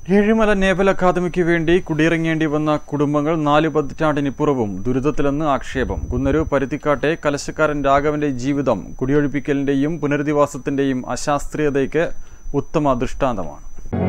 Ezhimala naval academic വേണ്ടി കുടിയിറങ്ങേണ്ടി വന്ന കുടുംബങ്ങൾ നാല് പതിറ്റാണ്ടിനിപ്പുറവും ദുരിതത്തിലെന്ന് ആക്ഷേപം കുന്നരു പരുത്തിക്കാട്ടെ കലശക്കാരൻ രാഘവന്റെ ജീവിതം കുടിയൊഴിപ്പിക്കലിന്റെയും പുനരധിവാസത്തിന്റെയും അശാസ്ത്രീയതയ്ക്ക് ഉത്തമ ദൃഷ്ടാന്തമാണ്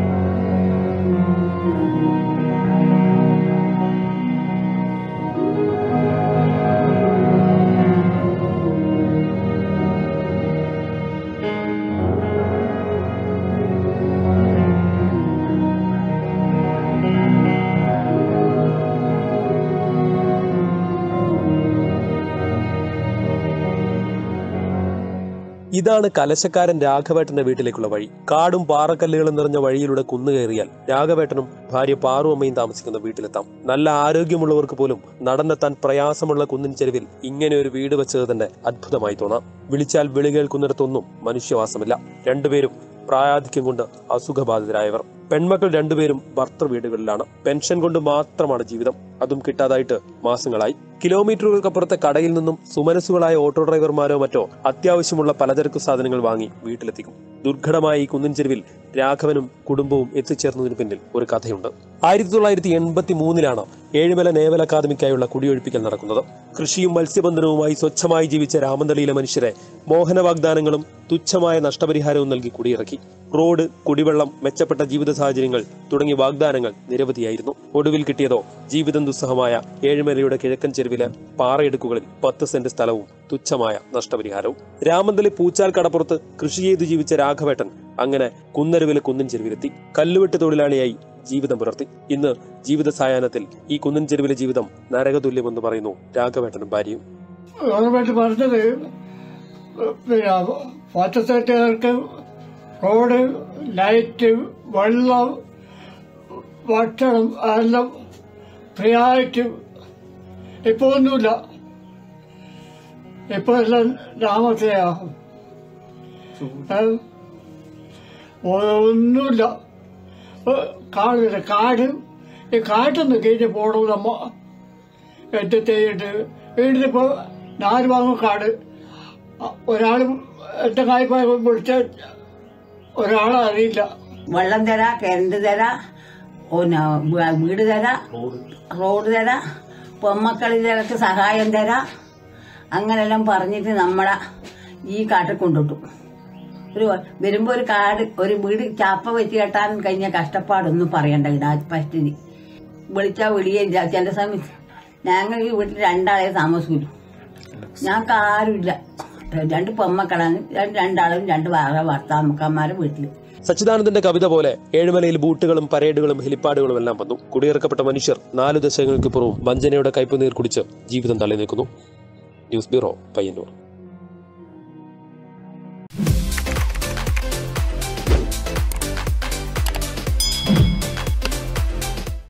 ഇതാണ് കലശക്കാരൻ രാഘവേട്ടന്റെ വീട്ടിലേക്കുള്ള വഴി കാടും പാറക്കല്ലുകളും നിറഞ്ഞ വഴിയിലൂടെ കുന്നുകയറിയാൽ രാഘവേട്ടനും ഭാര്യ പാറുവമ്മയും താമസിക്കുന്ന വീട്ടിലെത്താം നല്ല ആരോഗ്യമുള്ളവർക്ക് പോലും നടന്നെത്താൻ പ്രയാസമുള്ള കുന്നിൻ ചെരുവിൽ ഇങ്ങനെ ഒരു വീട് വെച്ചത് തന്നെ അത്ഭുതമായി തോന്നാം വിളിച്ചാൽ വിളി കേൾക്കുന്നിടത്തൊന്നും മനുഷ്യവാസമില്ല രണ്ടുപേരും പ്രായാധിക്യം കൊണ്ട് അസുഖബാധിതരായവർ പെൺമക്കൾ രണ്ടുപേരും ഭർത്തൃ വീടുകളിലാണ് പെൻഷൻ കൊണ്ട് മാത്രമാണ് ജീവിതം അതും കിട്ടാതായിട്ട് മാസങ്ങളായി കിലോമീറ്ററുകൾക്കപ്പുറത്തെ കടയിൽ നിന്നും സുമനസുകളായ ഓട്ടോ ഡ്രൈവർമാരോ മറ്റോ അത്യാവശ്യമുള്ള പലചരക്ക് സാധനങ്ങൾ വാങ്ങി വീട്ടിലെത്തിക്കും ദുർഘടമായ ഈ കുന്നിൻ ചെരുവിൽ രാഘവനും കുടുംബവും എത്തിച്ചേർന്നതിന് പിന്നിൽ ഒരു കഥയുണ്ട് ആയിരത്തി തൊള്ളായിരത്തി എൺപത്തി മൂന്നിലാണ് ഏഴുമല നേവൽ അക്കാദമിക്കായുള്ള കുടിയൊഴിപ്പിക്കൽ നടക്കുന്നത് കൃഷിയും മത്സ്യബന്ധനവുമായി സ്വച്ഛമായി ജീവിച്ച രാമന്തളിയിലെ മനുഷ്യരെ മോഹന വാഗ്ദാനങ്ങളും തുച്ഛമായ നഷ്ടപരിഹാരവും നൽകി കുടിയിറക്കി റോഡ് കുടിവെള്ളം മെച്ചപ്പെട്ട ജീവിത സാഹചര്യങ്ങൾ തുടങ്ങിയ വാഗ്ദാനങ്ങൾ നിരവധിയായിരുന്നു ഒടുവിൽ കിട്ടിയതോ ജീവിതം ദുസ്സഹമായ ഏഴുമലയുടെ കിഴക്കൻ ചെരുവിലെ പാറയിടുക്കുകളിൽ പത്ത് സെന്റ് സ്ഥലവും തുച്ഛമായ നഷ്ടപരിഹാരവും രാമന്തലി പൂച്ചാൽ കടപ്പുറത്ത് കൃഷി ചെയ്തു ജീവിച്ച രാഘവേട്ടൻ അങ്ങനെ കുന്നരുവിലെ കുന്നിൻ ചെരുവിലെത്തി കല്ലുവെട്ട് തൊഴിലാളിയായി ജീവിതം പുലർത്തി ഇന്ന് ജീവിത സായാഹ്നത്തിൽ ഈ കുന്നിൻ ചെരുവിലെ ജീവിതം നരകതുല്യമെന്ന് പറയുന്നു രാഘവേട്ടനും ഭാര്യയും ഗവൺമെന്റ് പറഞ്ഞത് പിന്നെ പച്ചത്തട്ടുകാർക്ക് റോഡ് ലൈറ്റ് വെള്ളം ഭക്ഷണം എല്ലാം ഫ്രീ ആയിട്ട് ഇപ്പൊ ഒന്നുമില്ല ഇപ്പൊ എല്ലാം രാമത്തെയാകും ഒന്നുമില്ല ഏ, കാടില്ല കാട് ഈ കാട്ടിന്ന് കഴിഞ്ഞ് പോകണം നമ്മ എന്റെ ചെയ്തിട്ട് വീട്ടിലിപ്പോ നാല് ഭാഗം കാട് അ- ഒരാൾ എന്റെ കായ്പായ വിളിച്ച ഒരാളെ അറിയില്ല വെള്ളം തരാ കറണ്ട് തരാ പിന്നെ വ- വീട് തരാ റോഡ് തരാ പൊമ്മക്കളിലേക്ക് സഹായം തരാ അങ്ങനെല്ലാം പറഞ്ഞിട്ട് നമ്മളെ ഈ കാട്ടിൽ കൊണ്ടിട്ടു ഒരു വരുമ്പോ ഒരു കാട് ഒരു വീട് ചാപ്പ വെച്ച് കെട്ടാൻ കഴിഞ്ഞ കഷ്ടപ്പാടൊന്നും പറയണ്ട ഇടാ പറ്റിന് വിളിച്ചാ വിളിയേ ഇല്ല ചില സമയത്ത് ഞങ്ങൾ ഈ വീട്ടിൽ രണ്ടാളെ താമസിക്കില്ല ഞങ്ങൾക്ക് ആരുമില്ല രണ്ട് പൊമ്മക്കളാണ് രണ്ട് രണ്ടാളും രണ്ട് വേറെ ഭർത്താമക്കന്മാരും വീട്ടില് സച്ചിദാനന്ദന്റെ കവിത പോലെ ഏഴുമലയിൽ ബൂട്ടുകളും പരേഡുകളും ഹെലിപ്പാഡുകളും എല്ലാം വന്നു കുടിയിറക്കപ്പെട്ട മനുഷ്യർ നാലു ദശകങ്ങൾക്ക് പുറവും വഞ്ചനയുടെ കയ്പുനീർ കുടിച്ച് ജീവിതം തള്ളി നിൽക്കുന്നു ന്യൂസ് ബ്യൂറോ പയ്യന്നൂർ